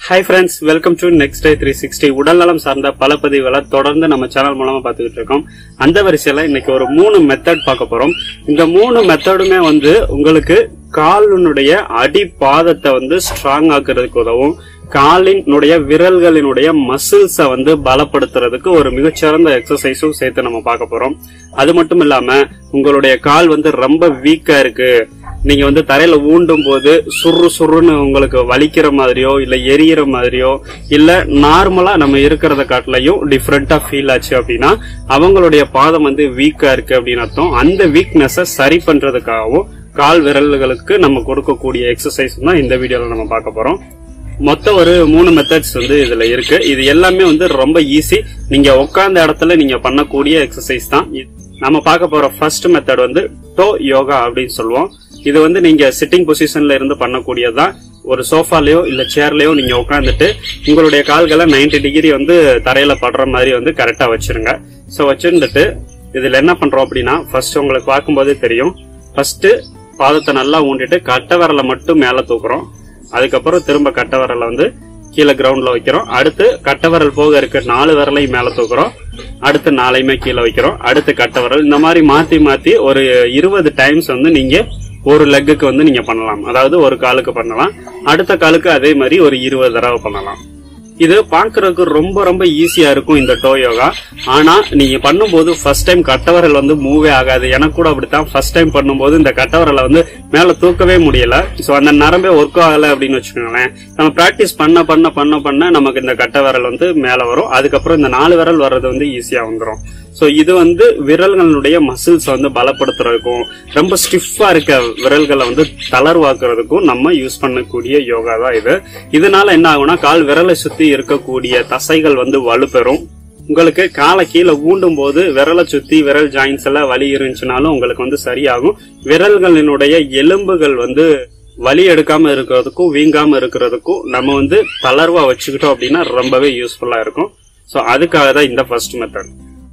hi friends welcome to Next day three Sixty உடல்நலம் சார்ந்த பல பதிவுகளை தொடர்ந்து நம்ம சேனல் மூலமா பார்த்துக்கிட்டு இருக்கோம் அந்த வரிசையில இன்னைக்கு ஒரு மூணு மெத்தட் பார்க்க போறோம் இந்த மூணு மெத்தடுமே வந்து உங்களுக்கு காலினுடைய அடி பாதத்தை வந்து ஸ்ட்ராங் ஆக்குறதுக்கு உதவும் காலினுடைய விரல்களினுடைய மசில்ஸை வந்து பலப்படுத்துறதுக்கு ஒரு மிகச்சிறந்த எக்ஸசைஸும் சேர்த்து நம்ம பார்க்க போறோம் அது மட்டும் இல்லாம உங்களுடைய கால் வந்து ரொம்ப வீக்கா இருக்கு நீங்க வந்து தரையில ஊண்டும் போது சுரு சுருன்னு உங்களுக்கு வலிக்கிற மாதிரியோ இல்ல எரியிற மாதிரியோ இல்ல நார்மலா நம்ம இருக்கிறத காட்டிலையும் டிஃப்ரெண்டா ஃபீல் ஆச்சு அப்படின்னா அவங்களுடைய பாதம் வந்து வீக்கா இருக்கு அப்படின்னு அர்த்தம் அந்த வீக்னஸ சரி பண்றதுக்காகவும் கால் விரல்களுக்கு நம்ம கொடுக்கக்கூடிய எக்ஸசைஸ் தான் இந்த வீடியோல நம்ம பார்க்க போறோம் மொத்தம் ஒரு மூணு மெத்தட்ஸ் வந்து இதுல இருக்கு இது எல்லாமே வந்து ரொம்ப ஈஸி நீங்க உட்கார்ந்த இடத்துல நீங்க பண்ணக்கூடிய எக்ஸசைஸ் தான் இது- நம்ம பார்க்க போற ஃபர்ஸ்ட் மெத்தட் வந்து டோ யோகா அப்படின்னு சொல்லுவோம் இது வந்து நீங்க சிட்டிங் பொசிஷன்ல இருந்து பண்ணக்கூடியதுதான் ஒரு சோஃபாலயோ இல்ல சேர்லயோ நீங்க உட்காந்துட்டு உங்களுடைய கால்களை 90 டிகிரி வந்து தரையில படுற மாதிரி வந்து கரெக்டா வச்சிருங்க சோ வச்சிருந்துட்டு இதுல என்ன பண்றோம் அப்படின்னா ஃபர்ஸ்ட் உங்களுக்கு பார்க்கும்போதே தெரியும் ஃபர்ஸ்ட் பாதத்தை நல்லா ஊண்டிட்டு கட்டை விரலை மட்டும் மேல தூக்குறோம் அதுக்கப்புறம் திரும்ப கட்டை விரலை வந்து கீழே கிரவுண்ட்ல வைக்கிறோம் அடுத்து கட்டை விரல் போக இருக்க நாலு விரலையும் மேல தூக்குறோம் அடுத்து நாளையுமே கீழே வைக்கிறோம் அடுத்து கட்டை விரல் இந்த மாதிரி மாத்தி மாத்தி ஒரு இருபது டைம்ஸ் வந்து நீங்க ஒரு லெக்குக்கு வந்து நீங்க பண்ணலாம் அதாவது ஒரு காலுக்கு பண்ணலாம் அடுத்த காலுக்கு அதே மாதிரி ஒரு இருபது தடவை பண்ணலாம் இது பாக்குறதுக்கு ரொம்ப ரொம்ப ஈஸியா இருக்கும் இந்த டோ யோகா ஆனா நீங்க பண்ணும்போது ஃபர்ஸ்ட் டைம் கட்டவரல் வந்து மூவே ஆகாது எனக்கு கூட அப்படித்தான் ஃபர்ஸ்ட் டைம் பண்ணும்போது இந்த கட்டவரலை வந்து மேல தூக்கவே முடியல சோ அந்த நரம்பே ஒர்க் ஆகல அப்படின்னு வச்சுக்கோங்களேன் நம்ம பிராக்டிஸ் பண்ண பண்ண பண்ண பண்ண நமக்கு இந்த கட்டவரல் வந்து மேல வரும் அதுக்கப்புறம் இந்த நாலு விரல் வர்றது வந்து ஈஸியா வந்துரும் சோ இது வந்து விரல்களுடைய மசில்ஸ் வந்து பலப்படுத்துறதுக்கும் ரொம்ப ஸ்டிஃபா இருக்க விரல்களை வந்து தளர்வாக்குறதுக்கும் நம்ம யூஸ் பண்ணக்கூடிய யோகா தான் இது இதனால என்ன ஆகும்னா கால் விரலை சுத்தி இருக்கக்கூடிய தசைகள் வந்து வலுப்பெறும் உங்களுக்கு காலை கீழே ஊண்டும் போது விரலை சுத்தி விரல் ஜாயின்ஸ் எல்லாம் வலி இருந்துச்சுனாலும் உங்களுக்கு வந்து சரியாகும் விரல்களினுடைய எலும்புகள் வந்து வலி எடுக்காம இருக்கிறதுக்கும் வீங்காம இருக்கிறதுக்கும் நம்ம வந்து தளர்வா வச்சுக்கிட்டோம் அப்படின்னா ரொம்பவே யூஸ்ஃபுல்லா இருக்கும் சோ அதுக்காக தான் இந்த ஃபர்ஸ்ட் மெத்தட்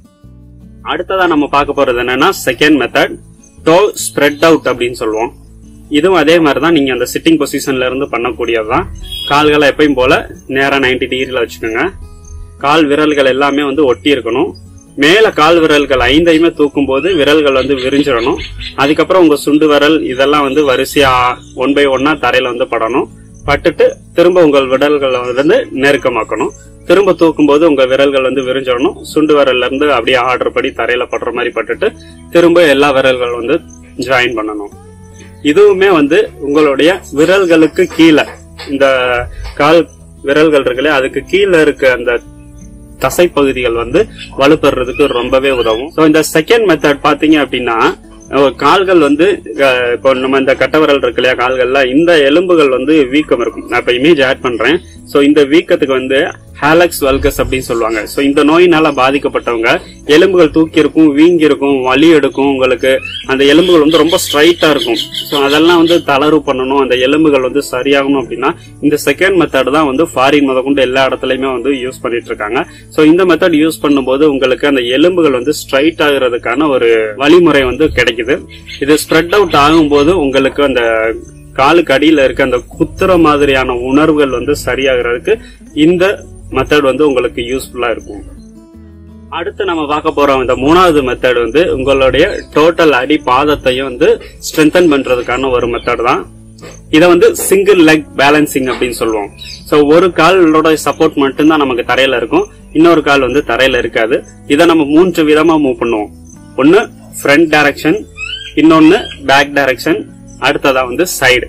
அடுத்ததா நம்ம பார்க்க போறது என்னன்னா second method toe spread out அப்படின்னு சொல்லுவோம் இதுவும் அதே மாதிரி தான் நீங்க அந்த சிட்டிங் பொசிஷன்ல இருந்து பண்ணக்கூடியதுதான் கால்களை எப்பயும் போல நேரா 90 டிகிரில வச்சுக்கோங்க கால் விரல்கள் எல்லாமே வந்து ஒட்டி இருக்கணும் மேல கால் விரல்கள் ஐந்தையுமே தூக்கும் போது விரல்கள் வந்து விரிஞ்சிடணும் அதுக்கப்புறம் உங்க சுண்டு விரல் இதெல்லாம் வந்து வரிசையா ஒன் பை ஒன்னா தரையில வந்து படணும் பட்டுட்டு திரும்ப உங்கள் விரல்களை வந்து நெருக்கமாக்கணும் திரும்ப தூக்கும் போது உங்க விரல்கள் வந்து விரிஞ்சிடணும் சுண்டு விரல்ல இருந்து அப்படியே ஆர்டர் படி தரையில படுற மாதிரி பட்டுட்டு திரும்ப எல்லா விரல்கள் வந்து ஜாயின் பண்ணணும் இதுவுமே வந்து உங்களுடைய விரல்களுக்கு கீழே இந்த கால் விரல்கள் இருக்குல்ல அதுக்கு கீழே இருக்க அந்த தசை பகுதிகள் வந்து வலுப்பெறதுக்கு ரொம்பவே உதவும் ஸோ இந்த செகண்ட் மெத்தட் பாத்தீங்க அப்படின்னா அஹ் கால்கள் வந்து அஹ் இப்போ நம்ம இந்த கட்டவரல் இருக்கு இல்லையா கால்கள்ல இந்த எலும்புகள் வந்து வீக்கம் இருக்கும் நான் இப்ப இமேஜ் ஆட் பண்றேன் சோ இந்த வீக்கத்துக்கு வந்து ஹாலக்ஸ் வல்கஸ் அப்படின்னு சொல்லுவாங்க சோ இந்த நோயினால பாதிக்கப்பட்டவங்க எலும்புகள் தூக்கி இருக்கும் வீங்கி இருக்கும் வலி எடுக்கும் உங்களுக்கு அந்த எலும்புகள் வந்து ரொம்ப ஸ்ட்ரைட்டா இருக்கும் சோ அதெல்லாம் வந்து தளர்வு பண்ணணும் அந்த எலும்புகள் வந்து சரியாகணும் அப்படின்னா இந்த செகண்ட் மெத்தட் தான் வந்து ஃபாரின் முதற்கொண்டு எல்லா இடத்துலயுமே வந்து யூஸ் பண்ணிட்டு இருக்காங்க சோ இந்த மெத்தட் யூஸ் பண்ணும்போது உங்களுக்கு அந்த எலும்புகள் வந்து ஸ்ட்ரைட் ஆகுறதுக்கான ஒரு வழிமுறை வந்து கிடைக்குது இது ஸ்ப்ரெட் அவுட் ஆகும்போது உங்களுக்கு அந்த காலுக்கு அடியில இருக்க அந்த குத்துற மாதிரியான உணர்வுகள் வந்து சரியாகிறதுக்கு இந்த மெத்தட் வந்து உங்களுக்கு யூஸ்ஃபுல்லா இருக்கும் அடுத்து நம்ம பார்க்க போறோம் இந்த மூணாவது மெத்தட் வந்து உங்களுடைய டோட்டல் அடி பாதத்தையும் வந்து ஸ்ட்ரென்தன் பண்றதுக்கான ஒரு மெத்தட் தான் இதை வந்து சிங்கிள் லெக் பேலன்சிங் அப்படின்னு சொல்லுவோம் சோ ஒரு காலோட சப்போர்ட் மட்டும்தான் நமக்கு தரையில இருக்கும் இன்னொரு கால் வந்து தரையில இருக்காது இதை நம்ம மூன்று விதமா மூவ் பண்ணுவோம் ஒன்னு ஃப்ரண்ட் டைரக்ஷன் இன்னொன்னு பேக் டைரக்ஷன் அடுத்ததா வந்து சைடு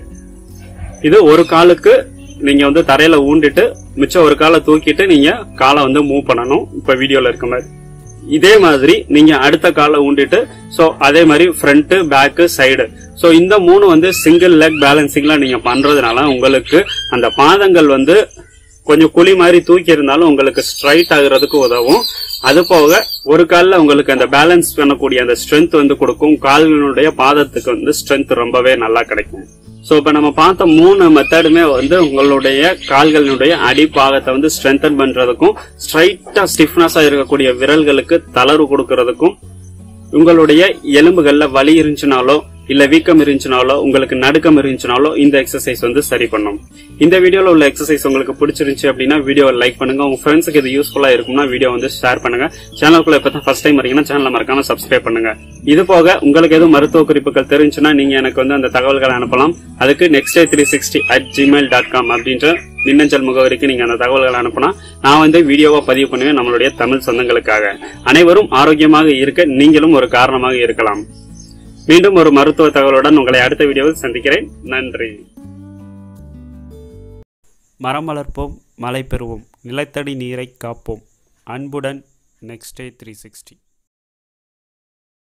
இது ஒரு காலுக்கு நீங்க வந்து தரையில ஊண்டிட்டு மிச்சம் ஒரு காலை தூக்கிட்டு நீங்க காலை வந்து மூவ் பண்ணணும் இப்ப வீடியோல இருக்க மாதிரி இதே மாதிரி நீங்க அடுத்த காலை ஊண்டிட்டு சோ அதே மாதிரி ஃப்ரண்ட் பேக் சைடு சோ இந்த மூணு வந்து சிங்கிள் லெக் பேலன்சிங்ல நீங்க பண்றதுனால உங்களுக்கு அந்த பாதங்கள் வந்து கொஞ்சம் குழி மாதிரி தூக்கி இருந்தாலும் உங்களுக்கு ஸ்ட்ரைட் ஆகுறதுக்கு உதவும் அது போக ஒரு கால்ல உங்களுக்கு அந்த பேலன்ஸ் பண்ணக்கூடிய அந்த ஸ்ட்ரென்த் வந்து கொடுக்கும் கால்களுடைய பாதத்துக்கு வந்து ஸ்ட்ரென்த் ரொம்பவே நல்லா கிடைக்கும் சோ இப்ப நம்ம பார்த்த மூணு மெத்தடுமே வந்து உங்களுடைய கால்களினுடைய அடிப்பாகத்தை வந்து ஸ்ட்ரென்தன் பண்றதுக்கும் ஸ்ட்ரைட்டா ஸ்டிஃப்னஸா இருக்கக்கூடிய விரல்களுக்கு தளர்வு கொடுக்கறதுக்கும் உங்களுடைய எலும்புகள்ல வலி இருந்துச்சுனாலோ இல்ல வீக்கம் இருந்துச்சுனாலோ உங்களுக்கு நடுக்கம் இருந்துச்சுனாலோ இந்த எக்ஸசைஸ் வந்து சரி பண்ணும் இந்த வீடியோல உள்ள எக்ஸசைஸ் உங்களுக்கு பிடிச்சிருந்துச்சு அப்படின்னா வீடியோவை லைக் பண்ணுங்க உங்க ஃப்ரெண்ட்ஸுக்கு இது யூஸ்ஃபுல்லா இருக்கும்னா வீடியோ வந்து ஷேர் பண்ணுங்க சேனலுக்குள்ள இப்ப தான் ஃபர்ஸ்ட் டைம் வரீங்கன்னா சேனலை மறக்காம சப்ஸ்கிரைப் பண்ணுங்க இது போக உங்களுக்கு எதுவும் மருத்துவ குறிப்புகள் தெரிஞ்சுன்னா நீங்க எனக்கு வந்து அந்த தகவல்களை அனுப்பலாம் அதுக்கு next day three sixty at Gmail dot com அப்படின்ற மின்னஞ்சல் முகவரிக்கு நீங்க அந்த தகவல்களை அனுப்புனா நான் வந்து வீடியோவா பதிவு பண்ணுவேன் நம்மளுடைய தமிழ் சொந்தங்களுக்காக அனைவரும் ஆரோக்கியமாக இருக்க நீங்களும் ஒரு காரணமாக இருக்கலாம் மீண்டும் ஒரு மருத்துவ தகவலுடன் உங்களை அடுத்த வீடியோவில் சந்திக்கிறேன் நன்றி மரம் வளர்ப்போம் மழை பெறுவோம் நிலத்தடி நீரை காப்போம் அன்புடன் நெக்ஸ்ட் டே த்ரீ சிக்ஸ்டி